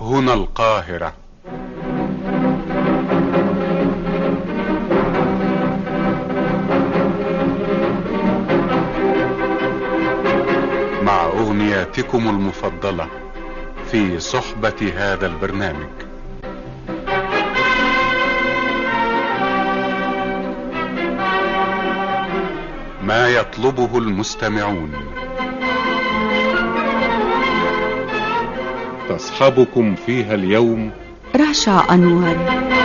هنا القاهرة مع أغنياتكم المفضلة في صحبة هذا البرنامج ما يطلبه المستمعون تصحبكم فيها اليوم رشا أنور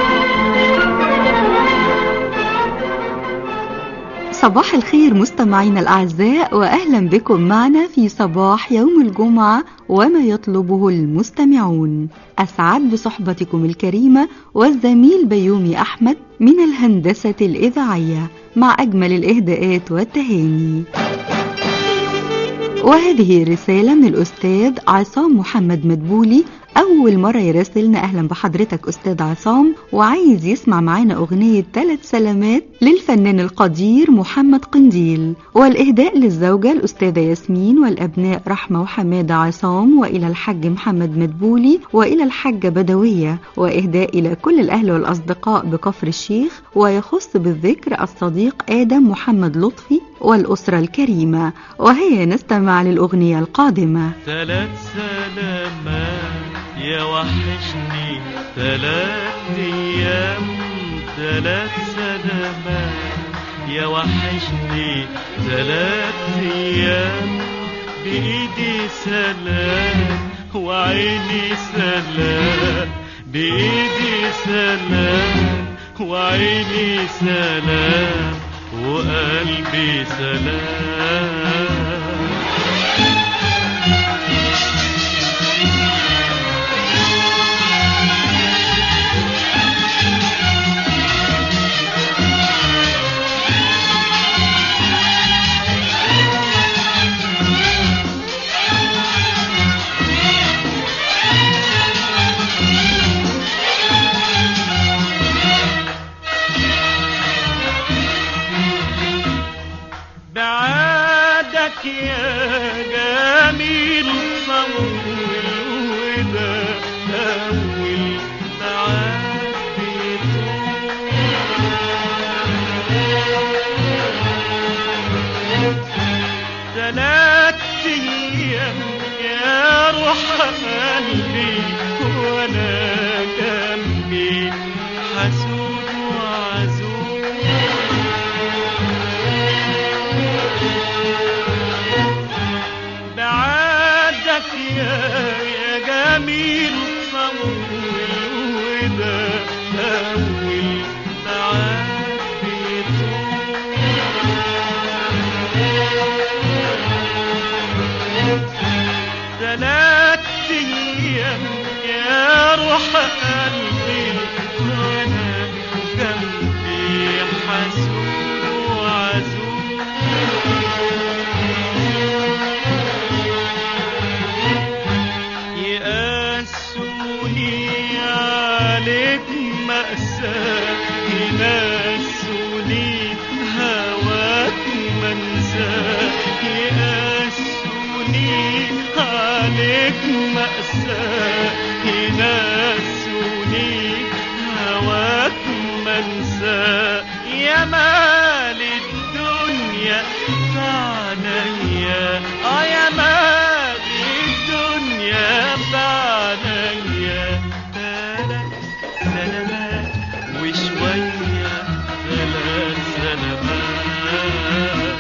صباح الخير مستمعينا الأعزاء وأهلا بكم معنا في صباح يوم الجمعة وما يطلبه المستمعون أسعد بصحبتكم الكريمة والزميل بيومي أحمد من الهندسة الإذاعية مع أجمل الإهداءات والتهاني وهذه رسالة من الأستاذ عصام محمد مدبولي أول مرة يراسلنا أهلا بحضرتك أستاذ عصام وعايز يسمع معانا أغنية ثلاث سلامات للفنان القدير محمد قنديل والإهداء للزوجة الأستاذة ياسمين والأبناء رحمة وحمادة عصام وإلى الحاج محمد مدبولي وإلى الحاجة بدوية وإهداء إلى كل الأهل والأصدقاء بكفر الشيخ ويخص بالذكر الصديق آدم محمد لطفي والأسرة الكريمة وهي نستمع للأغنية القادمة ثلاث سلامات يا وحشني ثلاث ايام ثلاث سلامات يا وحشني ثلاث ايام بايدي سلام وعيني سلام بايدي سلام وعيني سلام وقلبي سلام بعادك يا جميل طول وده أول بعاد بيطول ثلاث أيام يا روح قلبي وأنا جنبي حسود وعزول بعدك يا يا جميل طول وده أول بعد بيطول ثلاث أيام يا روح قلبي وأنا جنبي حسود وعزول يقاسوني عليك مأساة ينسوني هواك منساة يقاسوني عليك مأساة ينسوني هواك منساة يا مال الدنيا فعنيا اه يا مال الدنيا فعنيا ثلاث سلامات وشوية ثلاث سلامات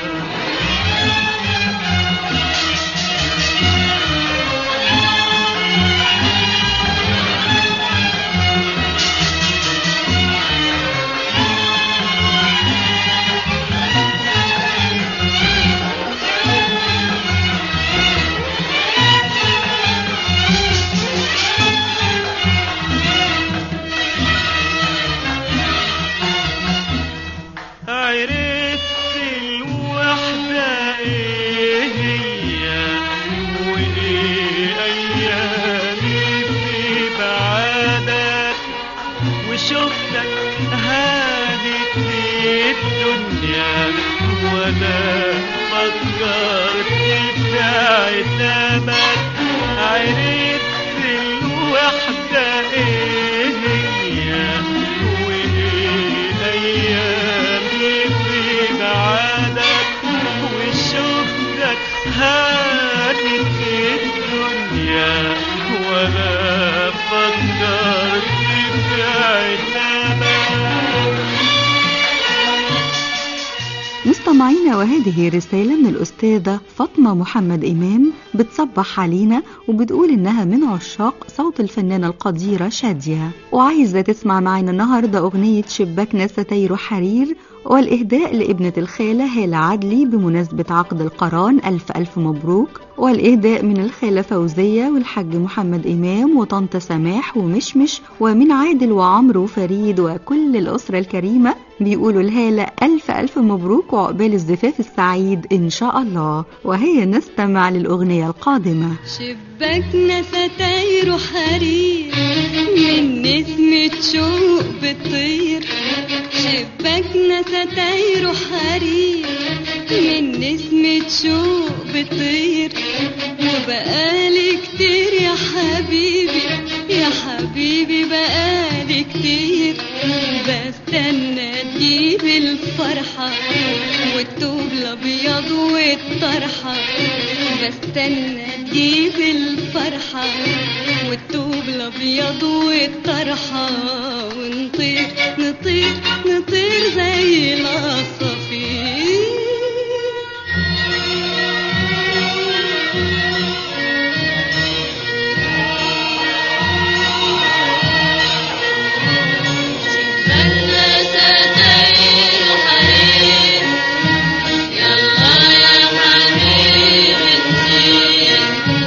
عرفت الوحدة ايه هي وايه ايامي في بعادك وشفتك هانت لي الدنيا وانا فكرت في عتابك عرفت الوحدة ولا فكرت في عتابك مستمعينا وهذه رسالة من الأستاذة فاطمة محمد إمام بتصبح علينا وبتقول إنها من عشاق صوت الفنانة القديرة شادية وعايزة تسمع معنا النهاردة أغنية شباكنا ستير حرير والإهداء لابنة الخالة هالة عدلي بمناسبة عقد القران ألف ألف مبروك والإهداء من الخالة فوزية والحاج محمد إمام وطنط سماح ومشمش ومن عادل وعمرو وفريد وكل الأسرة الكريمة بيقولوا الهالة ألف ألف مبروك وعقبال الزفاف السعيد إن شاء الله وهي نستمع للأغنية القادمة شباكنا ستاير حرير من نسمة شوق بتطير شباكنا ستاير حرير من نسمة شوق بتطير وبقالي كتير يا حبيبي يا حبيبي بقالي كتير بستنى تجيب الفرحة والثوب الأبيض والطرحة بستنى تجيب الفرحة والثوب الأبيض والطرحة ونطير نطير نطير زي العصافير شباكنا ستاير حرير يلا يا حبيبي نطير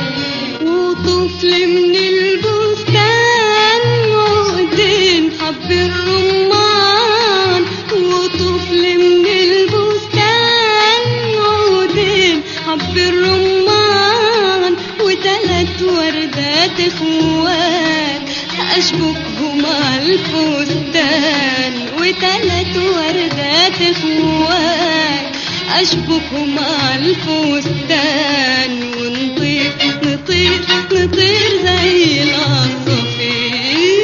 وطفل من البستان عقدين حب الرمان وطفل من البستان عقدين حب الرمان وتلات وردات اخوات اشبكهم على الفستان وتلات وردات اخوات اشبكهم على الفستان ونطير نطير نطير زي العصافير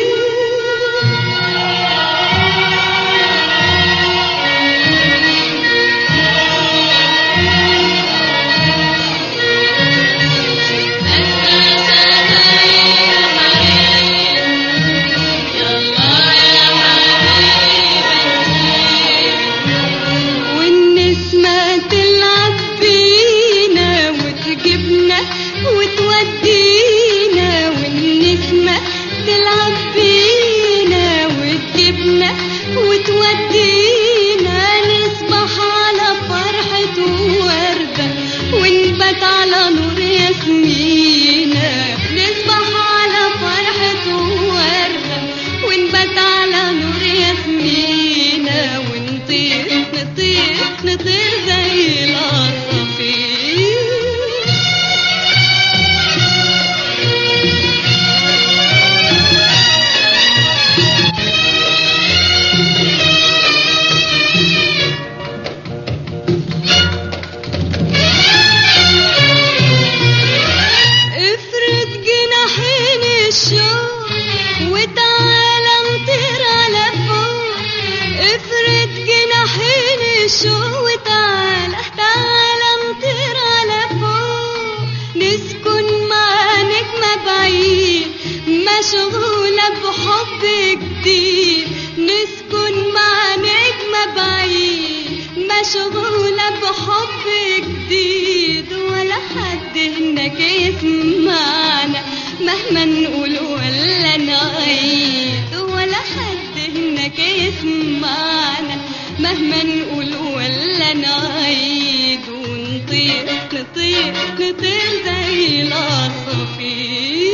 والنسمة تلعب بينا وتجيبنا وتودينا والنسمة تلعب بينا وتجيبنا وتودينا نصبح على فرحة وردة ونبات على نور ياسمينة نصبح على فرحة وردة ونبات على نور ياسمينة ونطير نطير نطير زي العصافير افرد جناحين الشوق وتعالى نطير على فوق افرد جناحين الشوق وتعالى تعالى نطير على فوق نسكن مع نجمة بعيد مشغولة بحب جديد نسكن مع نجمة بعيد مشغولة بحب جديد ولا حد هناك يسمعنا مهما نقول ولا نعيد ولا حد هناك يسمعنا مهما نقول ولا نعيد ونطير نطير نطير زي العصافير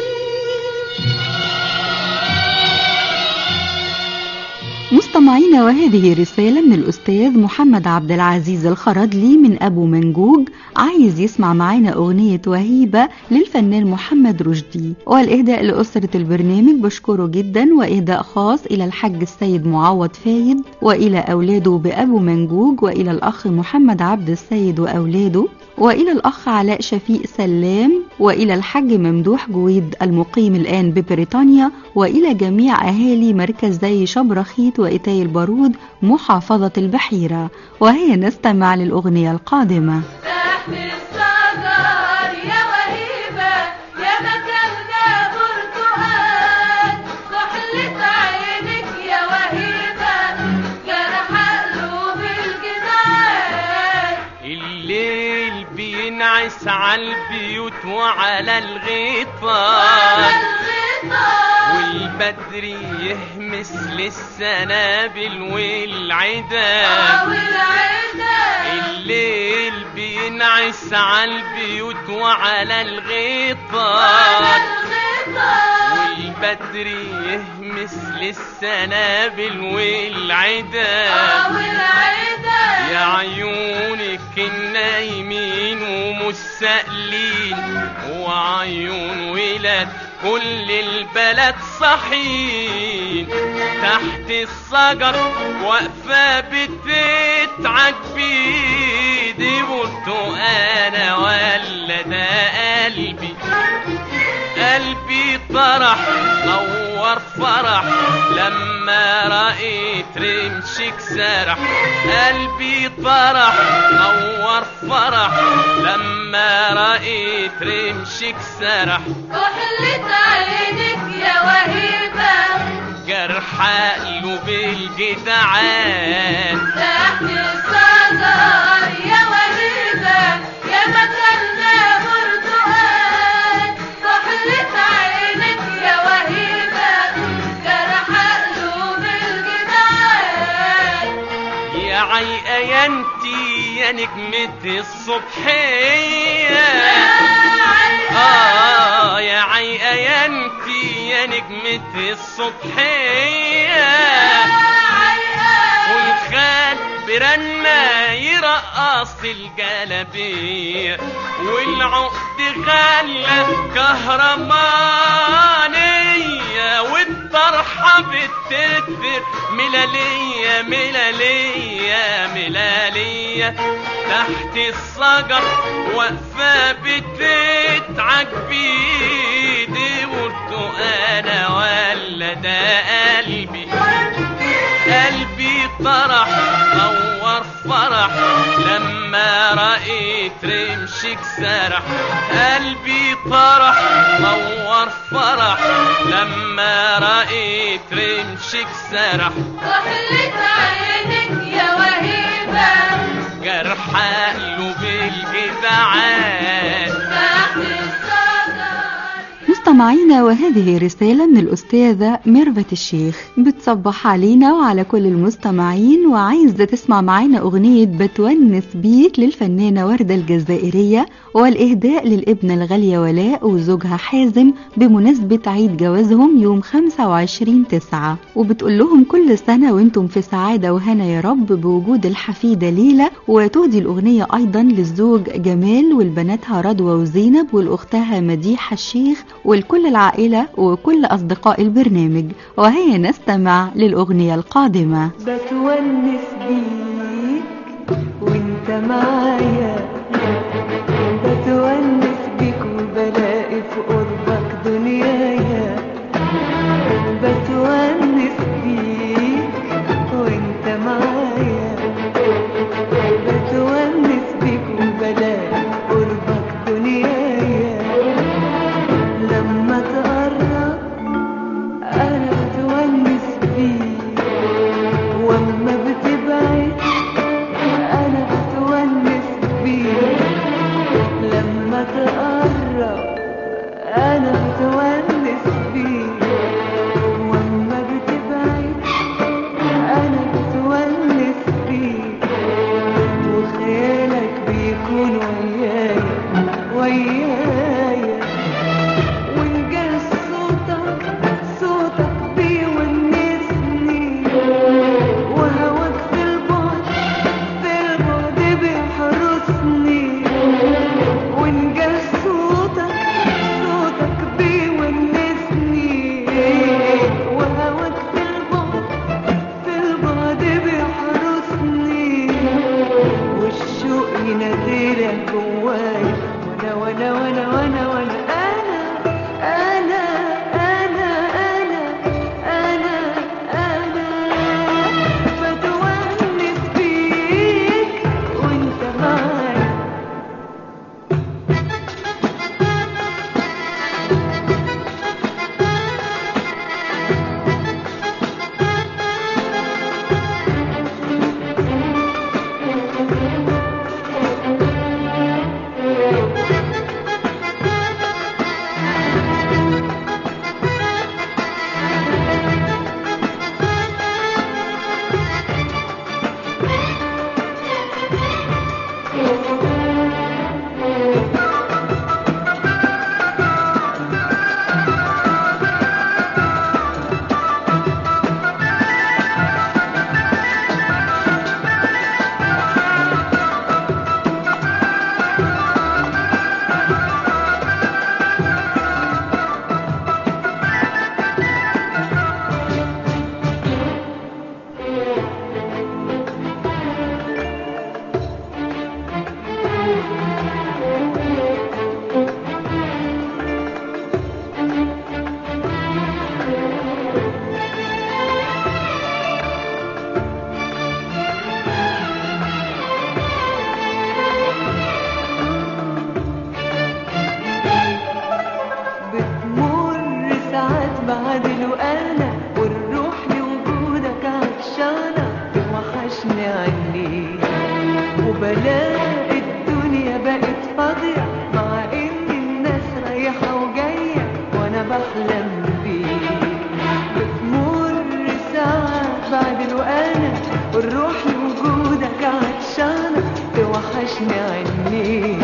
مستمعينا وهذه رسالة من الأستاذ محمد عبد العزيز الخردلي من أبو منجوج عايز يسمع معانا أغنية وهيبة للفنان محمد رشدي والإهداء لأسرة البرنامج بشكره جدا وإهداء خاص إلى الحاج السيد معوض فايد وإلى أولاده بأبو منجوج وإلى الأخ محمد عبد السيد وأولاده وإلى الأخ علاء شفيق سلام وإلى الحاج ممدوح جويد المقيم الآن ببريطانيا وإلى جميع أهالي مركز زي شبرخيت وإتاي البارود محافظة البحيرة وهي نستمع للأغنية القادمة تحت الشجر يا وهيبة يا مكاننا عالبيوت وعلى الغيطان والبدر يهمس للسنابل والعداد الليل بينعس عالبيوت وعلى الغيطان والبدر يهمس للسنابل والعداد يا عيونك النايمين ومستقلين وعيون ولاد كل البلد صحين تحت الشجر واقفة بتتعج بيدي قلت انا ولا ده قلبي قلبي طرح نور فرح لما رأيت رمشك سرح قلبي طرح نور فرح لما رأيت رمشك سرح كحلة عينك يا وهيبة جرح قلوب الجدعان تحت الصدر يا وهيبة يا مكاننا برتقال كحلة عينك يا وهيبة جرح قلوب الجدعان يا عيقة يا انتي يا نجمة الصبحية آه يا عيقة يا انتي يا نجمة الصبحية والخال برنا يرقص الجلبية والعقد غلة كهرمانية والطرحة بتكبر ملالية ملالية ملالية تحت الشجر واقفة بتتعج بيدي قلت انا ولا ده قلبي قلبي طرح نور فرح لما رأيت رمشك سرح قلبي طرح نور فرح لما رأيت رمشك سرح كحلة عينك يا وهيبة جرح قلوب الجدعان تحت الصدر مستمعينا وهذه رسالة من الأستاذة ميرفت الشيخ بتصبح علينا وعلى كل المستمعين وعايزة تسمع معانا أغنية بتونس بيك للفنانة وردة الجزائرية والإهداء للابنة الغالية ولاء وزوجها حازم بمناسبة عيد جوازهم يوم 25 تسعة وبتقول لهم كل سنة وانتم في سعادة وهنا يا رب بوجود الحفيدة ليلى وتهدي الأغنية أيضا للزوج جمال والبناتها رضوى وزينب والأختها مديحة الشيخ ولكل العائلة وكل أصدقاء البرنامج وهيا نستمع للأغنية القادمة بتونس بيك وانت معايا بتونس بيك وبلاقي في قربك دنيايا بتونس بيك وانت معايا بتونس بيك وبلاقي في قربك دنيايا لما تقرب انا بتونس بيك واما بتبعد انا بتونس بيك وبلاقي الدنيا بقت فاضية مع ان الناس رايحة وجاية وانا بحلم بيه بتمر ساعات بعد الوقانة والروح لوجودك عطشانة توحشني عينيك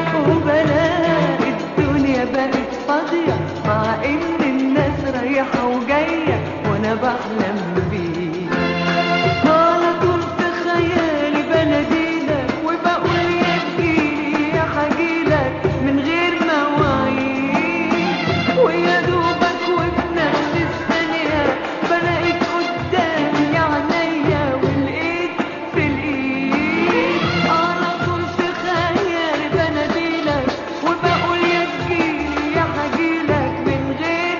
وبلاقي الدنيا بقت فاضية مع ان الناس رايحة وجاية وانا بحلم بيك على طول في خيالي بناديلك وبقول يا تجيلي يا حجيلك من غير مواعيد ويا دوبك وبنفس الثانية بلاقيك قدامي عينيا والايد في الايد على طول في خيالي بناديلك وبقول يا تجيلي يا حجيلك من غير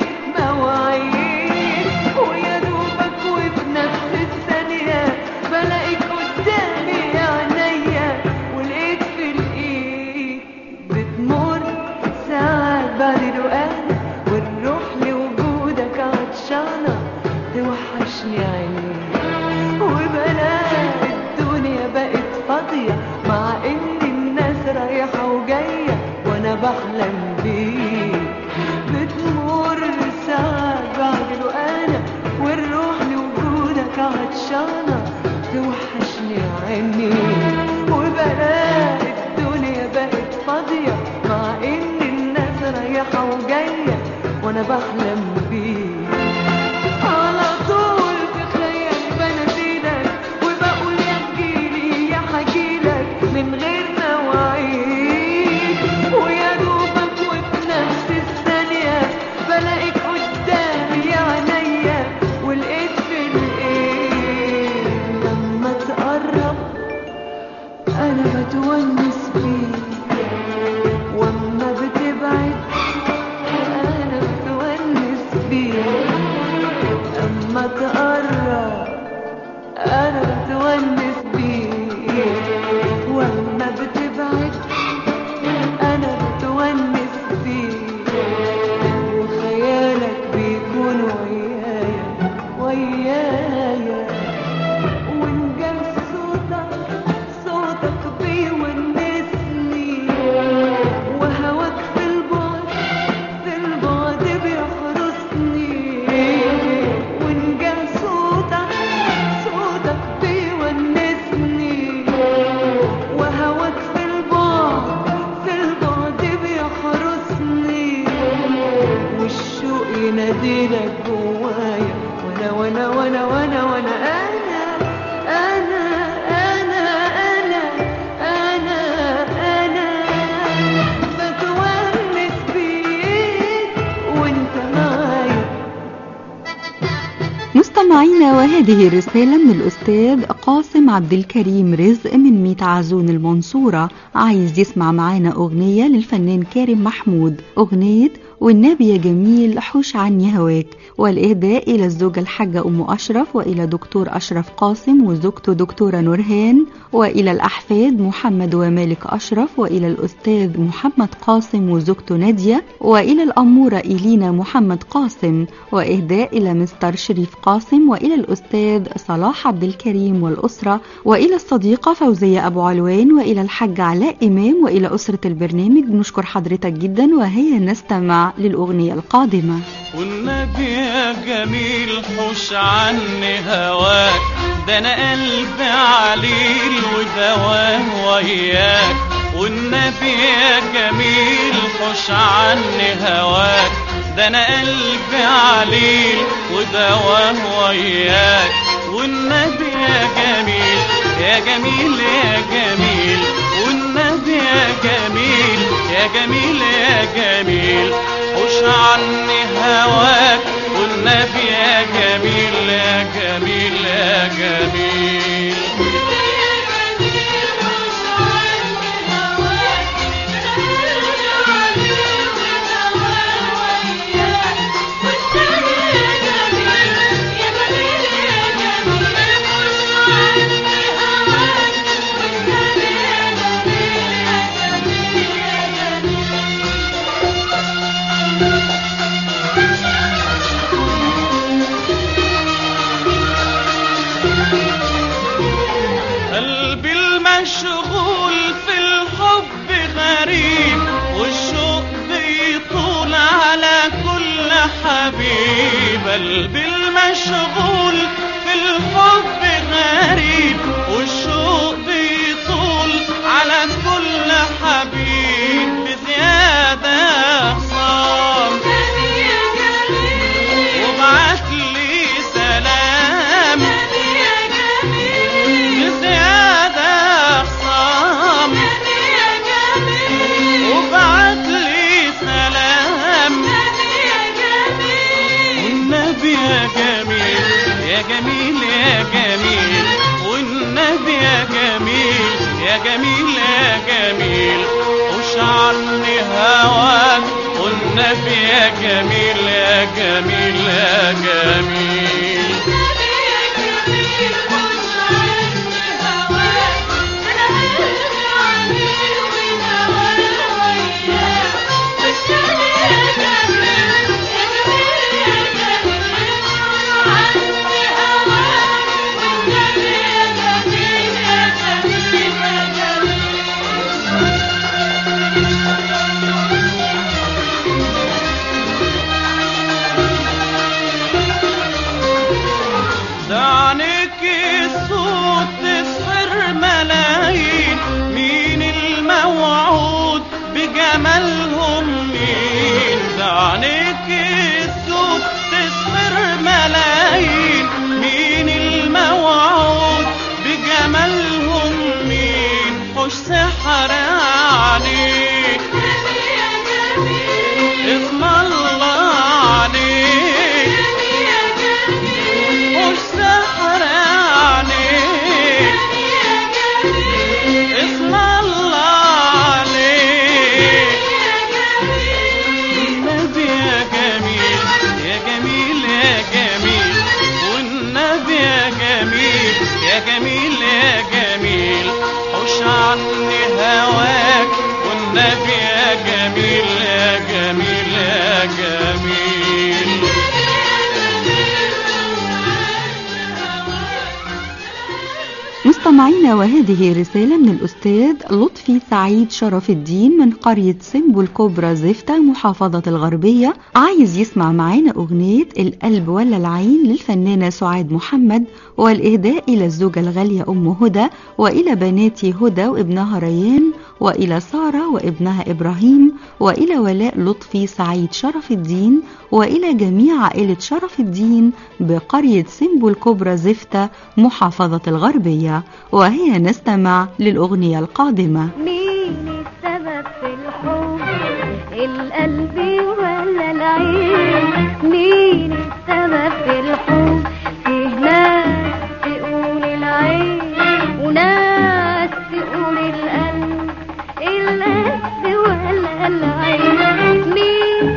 مواعيد ويا دوبك وبنفس الثانية بلاقيك قدامي عينيا والايد في الايد بتمر ساعات بعد الوقت والروح لوجودك عطشانة توحشني عينيك وبلاقي الدنيا بقت فاضية مع ان الناس رايحة وجاية وانا بحلم بيك بتمر ساعات بعد الوقانة والروح لوجودك عطشانة توحشني عينيك وبلاقي الدنيا بقت فاضية مع ان الناس رايحة وجاية وانا بحلم بيك على طول في خيالي بناديلك وبقول يا تجيلي يا حجيلك من غير مواعيد ويا دوبك وبنفس الثانية بلاقيك قدامي عينيا والايد في الايد لما تقرب انا بتونس بيك واما بتبعد انا بتونس بيك اما تقرب انا بتونس بيك واما بتبعد انا بتونس بيك وخيالك بيكون ويايا ويايا وان جال صوتك صوتك بيونسني وهواك في البعد في البعد بيحرسني وان جال صوتك صوتك بيونسني وهواك في البعد في البعد بيحرسني والشوق يناديلك جوايا وانا وانا وانا وانا وانا انا انا انا انا انا انا بتونس بيك وانت معايا مستمعينا وهذه رسالة من الأستاذ قاسم عبد الكريم رزق من ميت عزون المنصورة عايز يسمع معانا أغنية للفنان كارم محمود أغنية والنبي يا جميل حوش عني هواك والإهداء إلى الزوجة الحاجة أم أشرف وإلى دكتور أشرف قاسم وزوجته دكتورة نورهان وإلى الأحفاد محمد ومالك أشرف وإلى الأستاذ محمد قاسم وزوجته نادية وإلى الأمورة إلينا محمد قاسم وإهداء إلى مستر شريف قاسم وإلى الأستاذ صلاح عبد الكريم والأسرة وإلى الصديقة فوزية أبو علوان وإلى الحاج علاء إمام وإلى أسرة البرنامج بنشكر حضرتك جدا وهيا نستمع للأغنية القادمة والنبي يا جميل حوش عني هواك ده انا قلبي عليل ودواه وياك والنبي يا جميل حوش عني هواك ده انا قلبي عليل ودواه وياك والنبي يا جميل يا جميل يا جميل والنبي يا جميل يا جميل يا جميل حوش عني هواك والنبي يا جميل يا جميل يا جميل Yeah. حبيب قلبي المشغول في الحب غريب والشوق بيطول على كل حبيب بزيادة خصام وبعت لي سلام بزيادة خصام وبعت لي سلام والنبي يا جميل يا جميل يا جميل والنبي يا جميل يا جميل يا جميل وشعرني هواك والنبي يا جميل يا جميل يا جميل دعنك الصوت تسحر ملايين مين الموعود بجمالهم مين دعنك الصوت تسحر ملايين مين الموعود بجمالهم مين حش سحر عليك اسم الله عليك مش سحر عليك اسم الله عليك النبي يا جميل يا جميل يا جميل والنبي يا جميل يا جميل يا جميل حوش عني هواك والنبي يا جميل يا جميل يا جميل مستمعينا وهذه رسالة من الأستاذ لطفي سعيد شرف الدين من قرية سمبو الكبرى زفتة محافظة الغربية عايز يسمع معانا أغنية القلب ولا العين للفنانة سعاد محمد والإهداء إلى الزوجة الغالية أم هدى وإلى بناتي هدى وابنها ريان وإلى سارة وابنها إبراهيم وإلى ولاء لطفي سعيد شرف الدين وإلى جميع عائلة شرف الدين بقرية سمبو الكبرى زفتة محافظة الغربية وهي نستمع للأغنية القادمة مين السبب في الحب القلب ولا العين مين السبب في الحب فيه ناس تقول العين وناس تقول القلب القلب ولا العين مين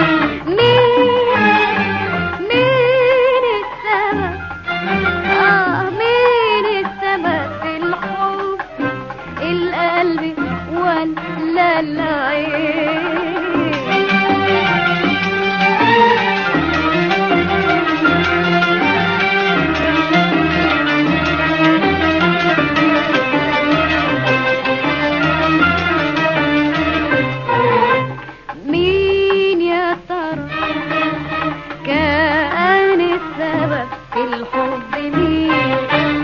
مين مين السبب آه مين السبب في الحب القلب ولا العين مين يا ترى كان السبب في الحب مين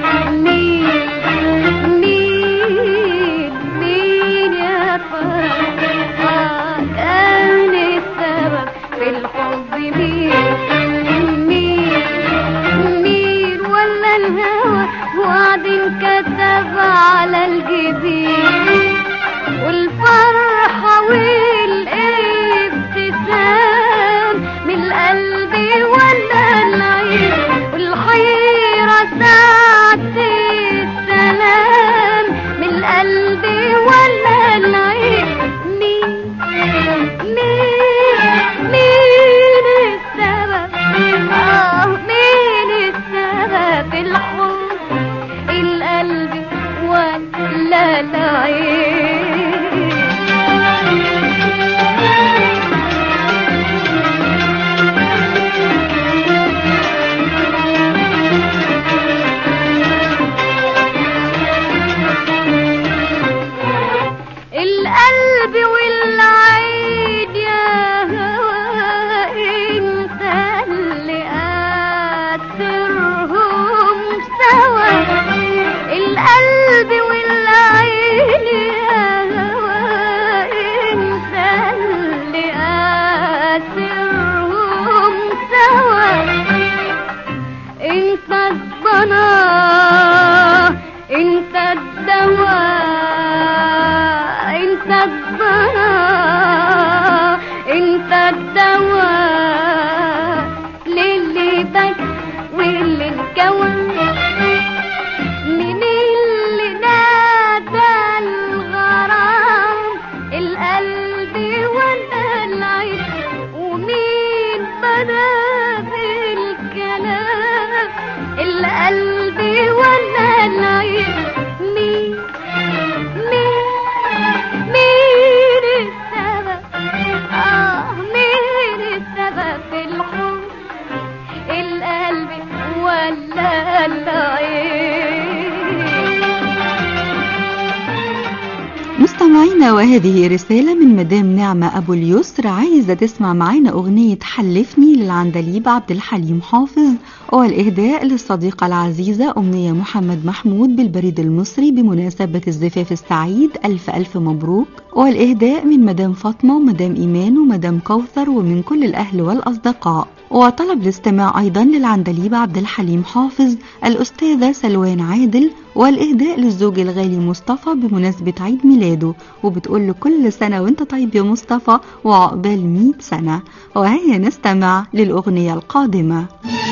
مين مين مين يا ترى آه كان السبب في الحب مين مين مين ولا الهوى وعد كتب على الجبين والفرحة والابتسام من القلب ولا العين والحيرة ساعة السلام من القلب ولا العين مين مين مين السبب آه مين السبب في الحب القلب ولا العين الدواء انت الضراء انت الدواء للي بك واللي انكوى من اللي نادى الغرام القلب ولا العين ومين بدا بالكلام القلب ولا العين مين مين مين السبب اه مين السبب في الحب القلب ولا العين مستمعينا وهذه رسالة من مدام نعمة أبو اليسر عايزة تسمع معانا أغنية حلفني للعندليب عبد الحليم حافظ والإهداء للصديقة العزيزة أمنية محمد محمود بالبريد المصري بمناسبة الزفاف السعيد ألف ألف مبروك والإهداء من مدام فاطمة ومدام إيمان ومدام كوثر ومن كل الأهل والأصدقاء وطلب الاستماع أيضا للعندليب عبد الحليم حافظ الأستاذة سلوان عادل والإهداء للزوج الغالي مصطفى بمناسبة عيد ميلاده وبتقول له كل سنة وانت طيب يا مصطفى وعقبال 100 سنة وهيا نستمع للأغنية القادمة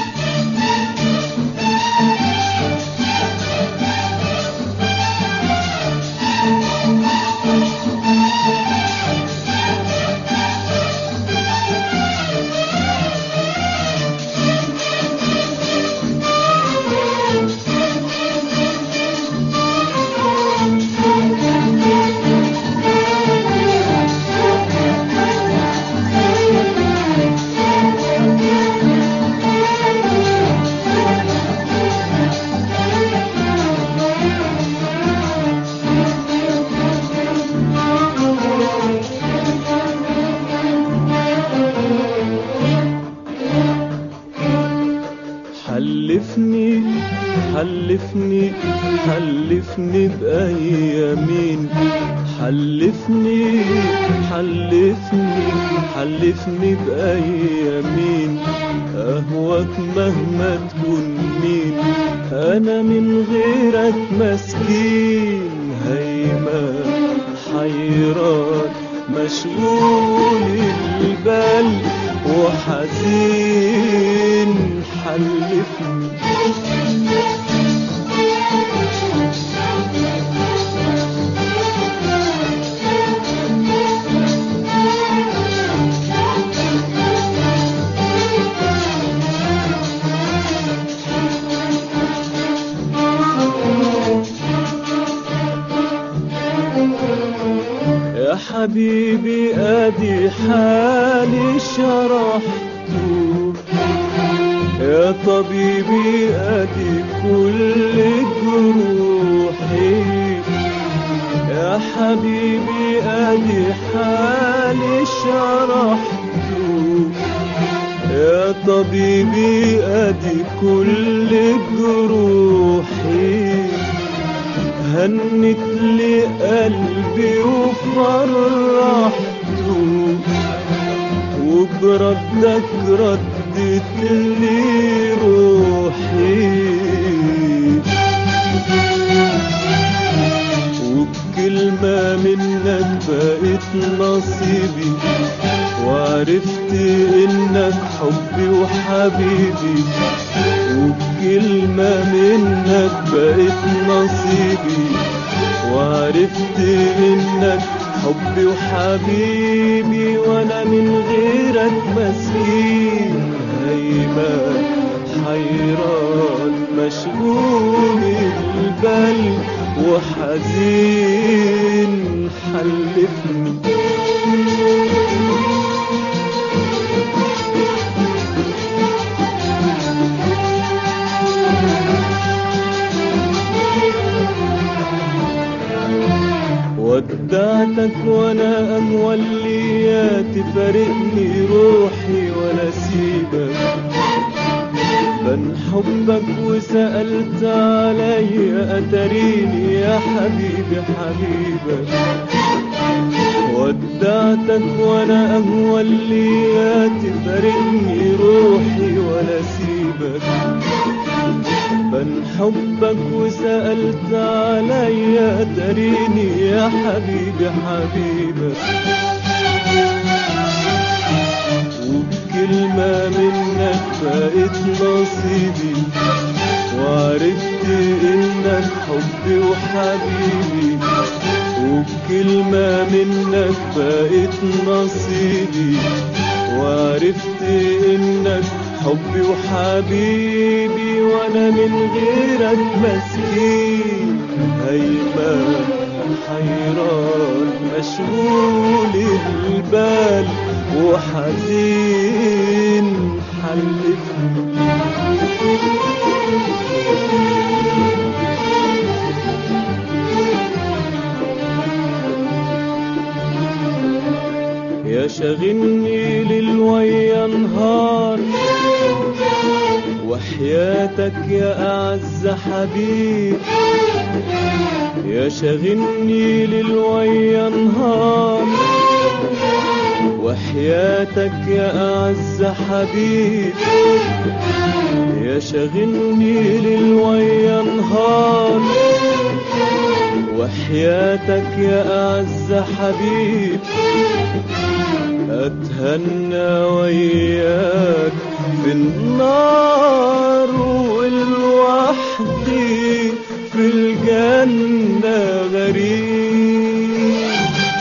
حلفني حلفني حلفني بأيامين حلفني حلفني حلفني بأيامين أهواك مهما تكون مين أنا من غيرك مسكين هيما حيران مشغول البال وحزين حلفني يا حبيبي ادي حالي شرحته يا طبيبي ادي كل جروحي يا حبيبي ادي حالي شرحته يا طبيبي ادي كل جروحي هنت لي قلبي وفرحته وبردك ردت لي روحي وبكلمة منك بقيت نصيبي وعرفت انك حبي وحبيبي وبكلمة منك بقيت نصيبي وعرفت انك حبي وحبيبي وانا من غيرك مسكين هيما حيران مشغول البال وحزين حلفني ودعتك وانا اموليات تفارقني روحي ولا سيبك بن حبك وسألت عليا أتريني يا حبيبي حبيبك ودعتك وانا اموليات تفارقني روحي ولا سيبك بن حبك وسألت عليا تريني يا حبيبي حبيبك وبكلمة منك بقيت نصيبي وعرفت انك حبي وحبيبي وبكلمة منك بقيت نصيبي وعرفت انك حبي وحبيبي وانا من غيرك مسكين هيمان حيران مشغول البال وحزين حلفني يا شاغلني ليل ويا نهار وحياتك يا أعز حبيب يا شاغلني ليل ويا نهار وحياتك يا أعز حبيب يا شاغلني ليل ويا نهار وحياتك يا أعز حبيب أتهنى وياك في النار والوحدي في الجنة غريب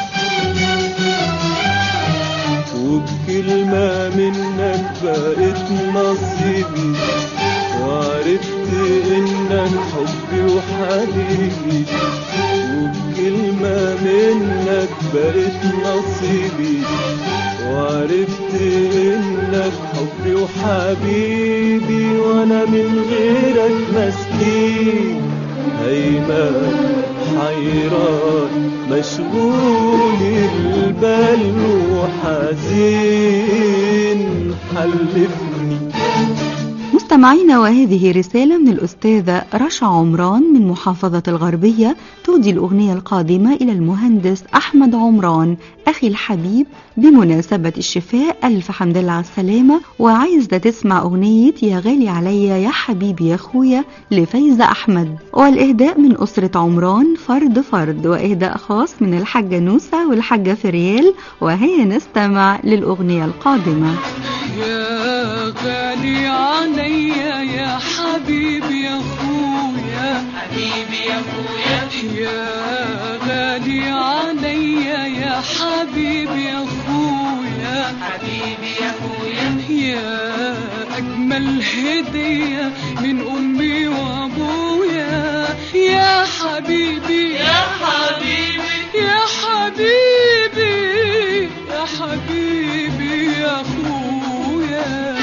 وبكلمة منك بقيت نصيبي وعرفت انك حبي وحبيبي وبكلمة منك بقيت نصيبي وعرفت انك حبي وحبيبي وانا من غيرك مسكين هيمان حيران مشغول البال وحزين حلفني مستمعينا وهذه رسالة من الأستاذة رشا عمران من محافظة الغربية تودي الأغنية القادمة إلى المهندس أحمد عمران أخي الحبيب بمناسبة الشفاء ألف حمد لله على السلامة وعايزة تسمع أغنية يا غالي عليا يا حبيبي يا أخويا لفايزة أحمد والإهداء من أسرة عمران فرد فرد وإهداء خاص من الحاجة نوسة والحاجة فريال وهيا نستمع للأغنية القادمة يا غالي عليا يا حبيبي يا اخويا حبيبي يا اخويا يا غالي عليا يا حبيبي يا اخويا حبيبي يا اخويا يا اجمل هديه من امي وابويا يا حبيبي يا حبيبي يا حبيبي يا حبيبي يا اخويا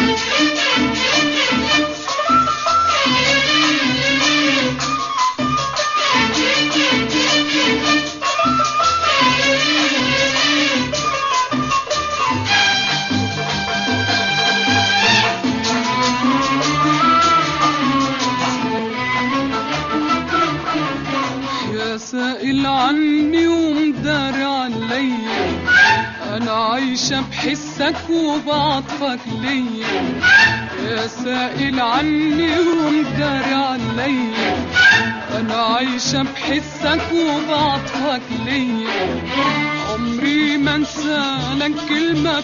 يا سائل عني ومدار عليا انا عايشة بحسك وبعطفك ليا يا سائل عني ومدار عليا انا عايشة بحسك وبعطفك ليا عمري ما انسى لك كلمة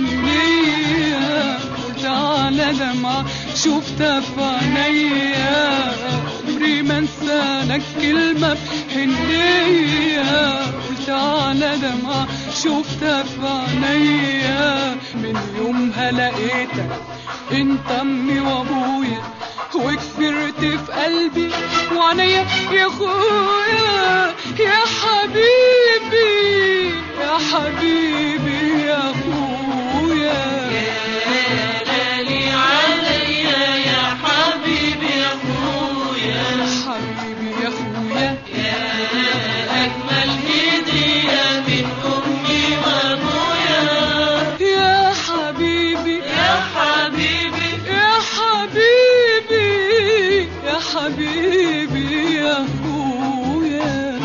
بحنية قلت على دمعة شفتها في عينيا عمري ما انسى لك كلمة بحنية قلت على دمعة شفتها في عينيا من يومها لقيتك انت امي وابويا وكبرت في قلبي وعينيا يا اخويا يا حبيبي يا حبيبي يا اخويا غالي عليا يا حبيبي يا اخويا حبيبي يا اخويا اجمل هديه من امي وابويا يا حبيبي يا حبيبي يا حبيبي يا حبيبي يا اخويا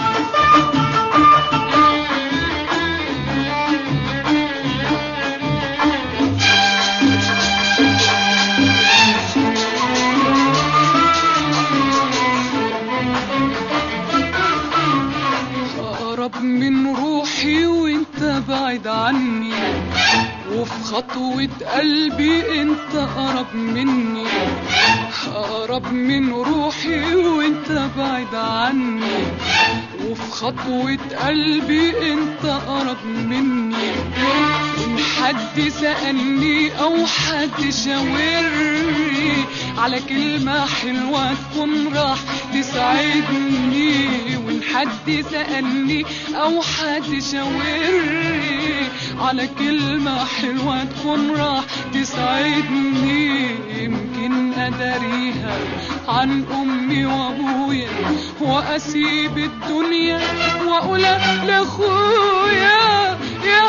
خطوة قلبي انت اقرب مني اقرب من روحي وانت بعيد عني وفي خطوة قلبي انت اقرب مني ان حد سألني او حد شاورني على كلمة حلوة تكون راح تسعدني وان حد سألني او حد شاورني على كلمة حلوة تكون راح تسعدني يمكن اداريها عن امي وابويا واسيب الدنيا واقول لاخويا يا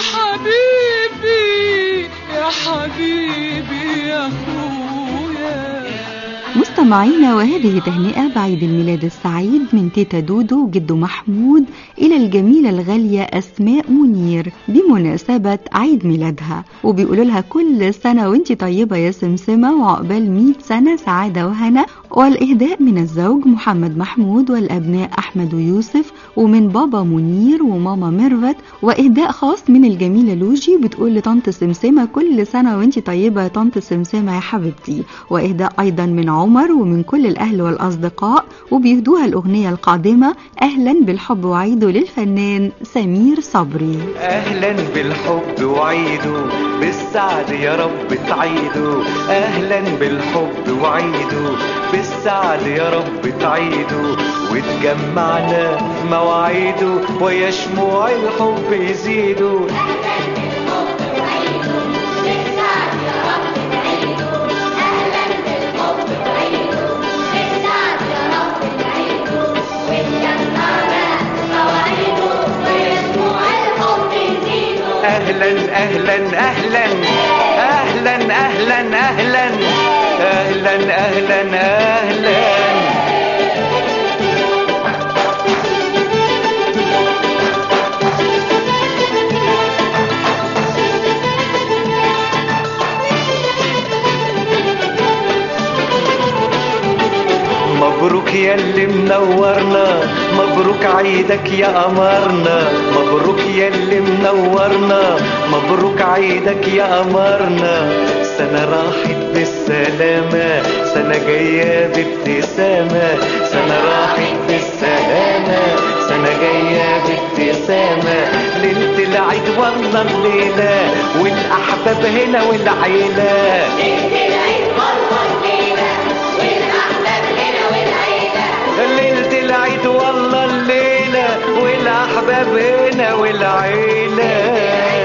حبيبي يا حبيبي يا اخويا مستمعينا وهذه تهنئة بعيد الميلاد السعيد من تيتا دودو جدو محمود إلى الجميلة الغالية أسماء منير بمناسبة عيد ميلادها وبيقولوا لها كل سنة وانت طيبة يا سمسمة وعقبال 100 سنة سعادة وهنا والإهداء من الزوج محمد محمود والأبناء أحمد ويوسف ومن بابا منير وماما ميرفت وإهداء خاص من الجميلة لوجي بتقول لطنط سمسمة كل سنة وانت طيبة يا طنط سمسمة يا حبيبتي وإهداء أيضا من عمر ومن كل الأهل والأصدقاء وبيهدوها الأغنية القادمة أهلا بالحب وعيده للفنان سمير صبري اهلا بالحب وعيده بالسعد يا رب تعيده اهلا بالحب وعيده بالسعد يا رب تعيده وتجمعنا في مواعيده ويا شموع الحب يزيدوا اهلا اهلا اهلا اهلا اهلا اهلا اهلا اهلا اهلا مبروك يا اللي منورنا مبروك عيدك يا قمرنا مبروك يا اللي منورنا مبروك عيدك يا قمرنا سنة راحت بالسلامة سنة جاية بابتسامة سنة راحت بالسلامة سنة جاية بابتسامة ليلة العيد والله الليلة والأحباب هنا والعيلة ليلة العيد والله الليلة والأحباب هنا والعيلة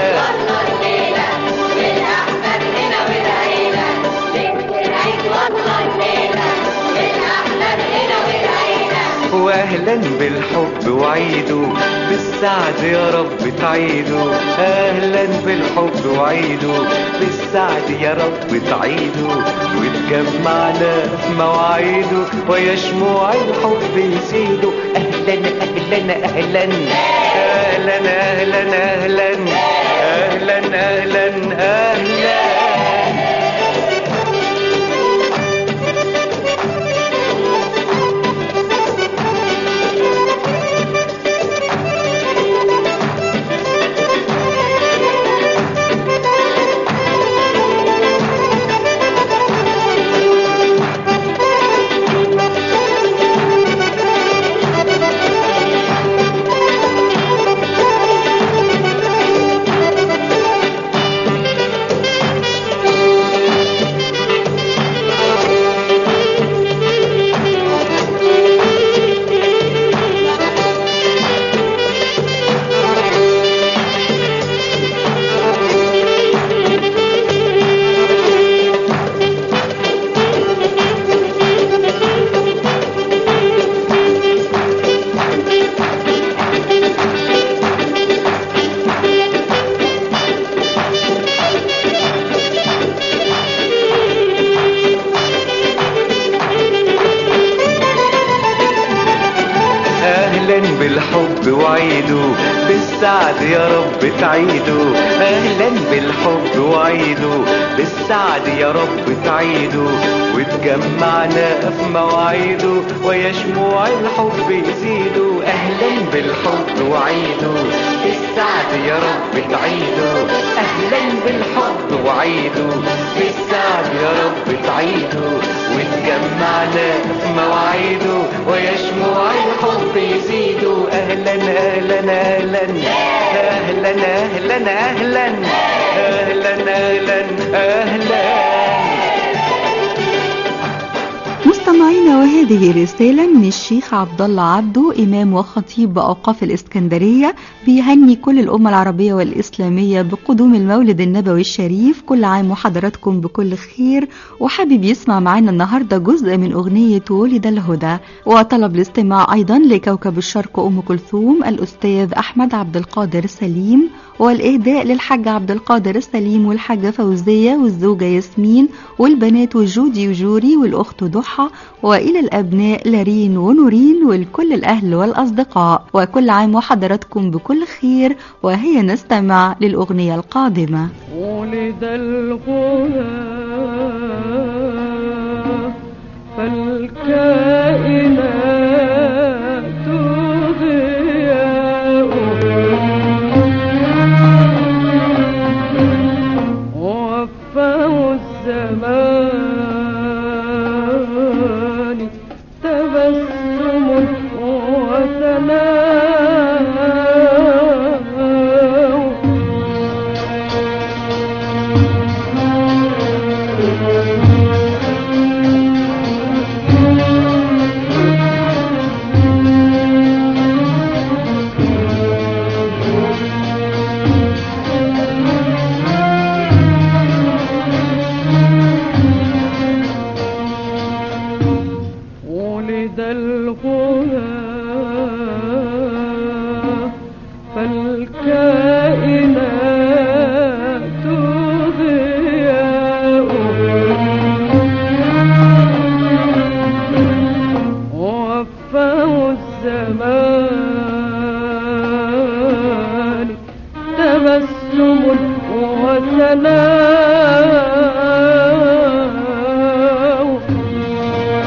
واهلا بالحب وعيده بالسعد يا رب تعيده اهلا بالحب وعيده بالسعد يا رب تعيده وتجمعنا في مواعيده ويا شموع الحب يزيدوا اهلا اهلا اهلا اهلا اهلا اهلا اهلا اهلا اهلا اهلا بالحب وعيده بالسعد يا رب تعيده اهلا بالحب وعيده بالسعد يا رب تعيده وتجمعنا في مواعيده ويا شموع الحب يزيدوا اهلا بالحب وعيده بالسعد يا رب تعيده اهلا اهلا بالحب وعيده بالسعد يا رب تعيده وتجمعنا في مواعيده ويشمع الحب يزيده اهلا اهلا اهلا اهلا اهلا اهلا اهلا اهلا اهلا مستمعينا وهذه رسالة من الشيخ عبد الله عبده إمام وخطيب بأوقاف الإسكندرية بيهني كل الأمة العربية والإسلامية بقدوم المولد النبوي الشريف كل عام وحضراتكم بكل خير وحابب يسمع معنا النهاردة جزء من أغنية ولد الهدى وطلب الاستماع أيضا لكوكب الشرق أم كلثوم الأستاذ أحمد عبد القادر سليم والإهداء للحاج عبد القادر السليم والحاجة فوزية والزوجة ياسمين والبنات جودي وجوري والأخت ضحى وإلى الأبناء لارين ونورين ولكل الأهل والأصدقاء وكل عام وحضراتكم بكل خير وهي نستمع للأغنية القادمة ولد الغنى فالكائنات ضياء وفاه الزمان تبسم وثناء ولد الغنى فالكائنات ضياء وفاه الزمان تبسم وثناء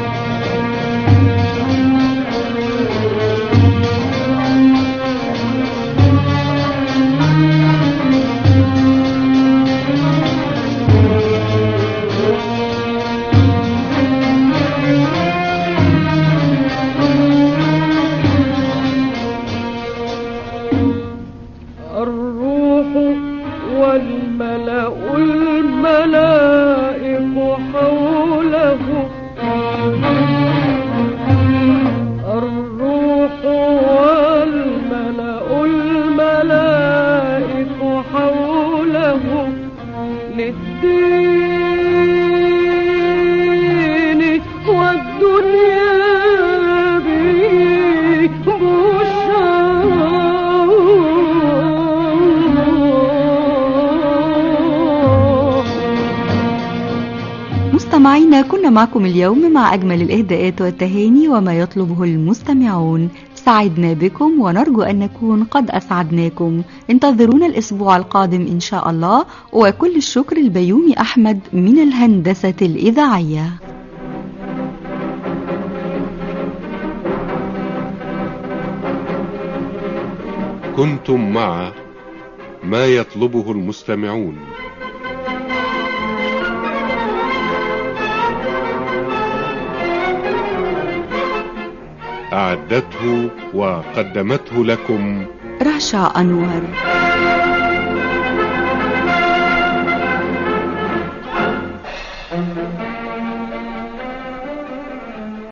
الروح والملأ الملائك حوله الروح والملأ الملائك حوله للدين والدنيا به بشرى مستمعينا كنا معكم اليوم مع أجمل الإهداءات والتهاني وما يطلبه المستمعون سعدنا بكم ونرجو أن نكون قد أسعدناكم انتظرونا الأسبوع القادم إن شاء الله وكل الشكر البيومي أحمد من الهندسة الإذاعية كنتم مع ما يطلبه المستمعون أعدته وقدمته لكم رشا أنور